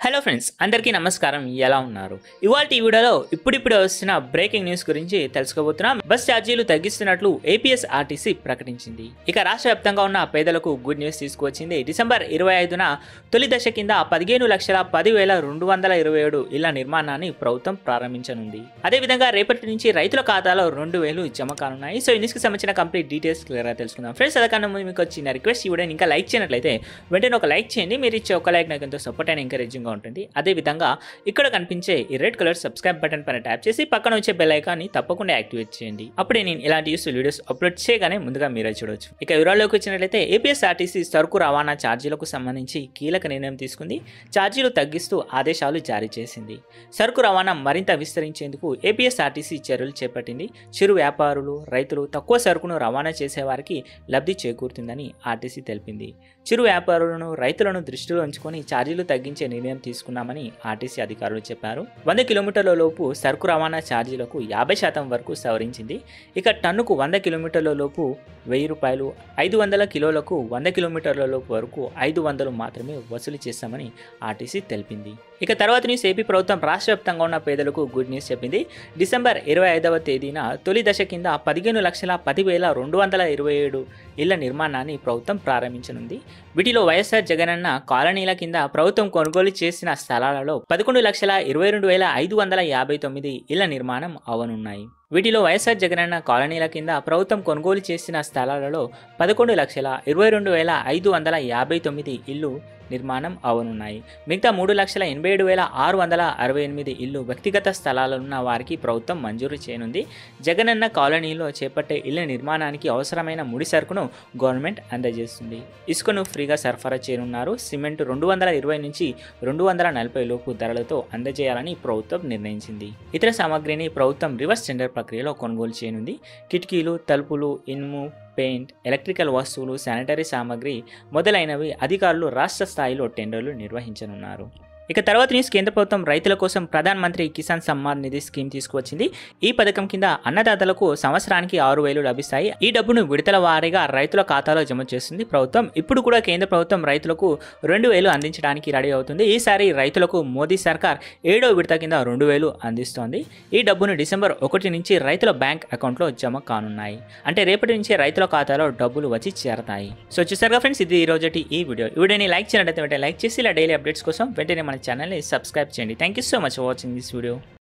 hello friends అందరికీ నమస్కారం ఎలా ఉన్నారు ఇవాళ ఈ వీడియోలో ఇప్పుడిప్పుడే వస్తున్న బ్రేకింగ్ న్యూస్ గురించి తెలుసుకోబోతున్నాం బస్ ఛార్జీలు తగ్గిస్తున్నట్లు ఏపీఎస్ ఆర్టీసీ ప్రకటించింది ఇక రాష్ట్ర వ్యాప్తంగా ఉన్న పేదలకు గుడ్ న్యూస్ తీసుకువచ్చింది డిసెంబర్ ఇరవై ఐదున తొలి దశ కింద పదిహేను లక్షల పదివేల రెండు వందల ఇరవై ఏడు ఇళ్ల నిర్మాణాన్ని ప్రభుత్వం ప్రారంభించనుంది అదేవిధంగా రేపటి నుంచి రైతుల ఖాతాలో రెండు వేలు జమ కానున్నాయి సో ఈ న్యూస్కి సంబంధించిన కంప్లీట్ డీటెయిల్స్ క్లియర్గా తెలుసుకుందాం ఫ్రెండ్స్ అదకన్నా ముందు మీకు వచ్చిన రిక్వెస్ట్ ఈ వీడియోని ఇంకా లైక్ చేయనట్లయితే వెంటనే ఒక లైక్ చేయండి మీరు ఇచ్చే ఒక లైక్ నాకు ఎంతో సపోర్ట్ అండ్ ఎంకరేజింగ్గా ఉంటుంది అదేవిధంగా ఇక్కడ కనిపించే ఈ రెడ్ కలర్ సబ్స్క్రైబ్ బటన్ పైన ట్యాప్ చేసి పక్కన వచ్చే బెల్ ఐకాన్ని తప్పకుండా యాక్టివేట్ చేయండి అప్పుడే నేను ఇలాంటి యూస్ఫుల్ వీడియోస్ అప్లోడ్ చేయగానే ముందుగా మీరే చూడొచ్చు ఇక వివరాల్లోకి వచ్చినట్లయితే ఏపీఎస్ఆర్టీసీ సరుకు రవాణా ఛార్జీలకు సంబంధించి కీలక నిర్ణయం తీసుకుంది ఛార్జీలు తగ్గిస్తూ ఆదేశాలు జారీ చేసింది సరుకు రవాణా మరింత విస్తరించేందుకు ఏపీఎస్ఆర్టీసీ చర్యలు చేపట్టింది చిరు వ్యాపారులు రైతులు తక్కువ సరుకును రవాణా చేసేవారికి లబ్ధి చేకూరుతుందని ఆర్టీసీ తెలిపింది చిరు వ్యాపారులను రైతులను దృష్టిలో ఉంచుకొని ఛార్జీలు తగ్గించే నిర్ణయం తీసుకున్నామని ఆర్టీసీ అధికారులు చెప్పారు వంద కిలోమీటర్ల లోపు సరుకు రవాణా ఛార్జీలకు యాభై శాతం వరకు సవరించింది ఇక టన్నుకు వంద కిలోమీటర్ల లోపు వెయ్యి రూపాయలు ఐదు వందల కిలోలకు వంద కిలోమీటర్ల లోపు వరకు ఐదు వందలు మాత్రమే వసూలు చేస్తామని ఆర్టీసీ తెలిపింది ఇక తర్వాత న్యూస్ ఏపీ ప్రభుత్వం రాష్ట్ర వ్యాప్తంగా ఉన్న పేదలకు గుడ్ న్యూస్ చెప్పింది డిసెంబర్ ఇరవై ఐదవ తేదీన తొలి దశ కింద పదిహేను లక్షల పదివేల రెండు వందల ఇరవై ఏడు ఇళ్ల నిర్మాణాన్ని ప్రభుత్వం ప్రారంభించనుంది వీటిలో వైఎస్ఆర్ జగనన్న కాలనీల కింద ప్రభుత్వం కొనుగోలు చేసిన స్థలాలలో పదకొండు లక్షల ఇరవై రెండు వేల ఐదు వందల యాభై తొమ్మిది ఇళ్ల నిర్మాణం అవనున్నాయి వీటిలో వైఎస్ఆర్ జగనన్న కాలనీల కింద ప్రభుత్వం కొనుగోలు చేసిన స్థలాలలో పదకొండు లక్షల ఇరవై రెండు వేల ఐదు వందల యాభై తొమ్మిది ఇల్లు నిర్మాణం అవనున్నాయి మిగతా మూడు లక్షల ఎనభై ఏడు వేల ఆరు వందల అరవై ఎనిమిది ఇల్లు వ్యక్తిగత స్థలాలున్న వారికి ప్రభుత్వం మంజూరు చేయనుంది జగనన్న కాలనీలో చేపట్టే ఇళ్ల నిర్మాణానికి అవసరమైన ముడి సరుకును గవర్నమెంట్ అందజేస్తుంది ఇసుకను ఫ్రీగా సరఫరా చేయనున్నారు సిమెంట్ రెండు వందల ఇరవై నుంచి రెండు వందల నలభై లోపు ధరలతో అందజేయాలని ప్రభుత్వం నిర్ణయించింది ఇతర సామాగ్రిని ప్రభుత్వం రివర్స్ టెండర్ ప్రక్రియలో కొనుగోలు చేయనుంది కిటికీలు తలుపులు ఇనుము పెయింట్ ఎలక్ట్రికల్ వస్తువులు శానిటరీ సామాగ్రి మొదలైనవి అధికారులు రాష్ట్ర స్థాయిలో టెండర్లు నిర్వహించనున్నారు ఇక తర్వాత న్యూస్ కేంద్ర ప్రభుత్వం రైతుల కోసం ప్రధాన్ మంత్రి కిసాన్ సమ్మాన్ నిధి స్కీమ్ తీసుకువచ్చింది ఈ పథకం కింద అన్నదాతలకు సంవత్సరానికి ఆరు వేలు లభిస్తాయి ఈ డబ్బును విడతల వారీగా రైతుల ఖాతాలో జమ చేస్తుంది ప్రభుత్వం ఇప్పుడు కూడా కేంద్ర ప్రభుత్వం రైతులకు రెండు వేలు అందించడానికి రెడీ అవుతుంది ఈసారి రైతులకు మోదీ సర్కార్ ఏడో విడత కింద రెండు వేలు అందిస్తోంది ఈ డబ్బును డిసెంబర్ ఒకటి నుంచి రైతుల బ్యాంక్ అకౌంట్లో జమ కానున్నాయి అంటే రేపటి నుంచి రైతుల ఖాతాలో డబ్బులు వచ్చి చేరతాయి సో చూసారుగా ఫ్రెండ్స్ ఇది ఈ రోజటి ఈ వీడియో ఈ వీడియోని లైక్ చేయనట్లయితే వెంటనే లైక్ చేసి ఇలా డైలీ అప్డేట్స్ కోసం వెంటనే మన ఛానల్ని సబ్స్క్రైబ్ చేయండి thank you so much for watching this video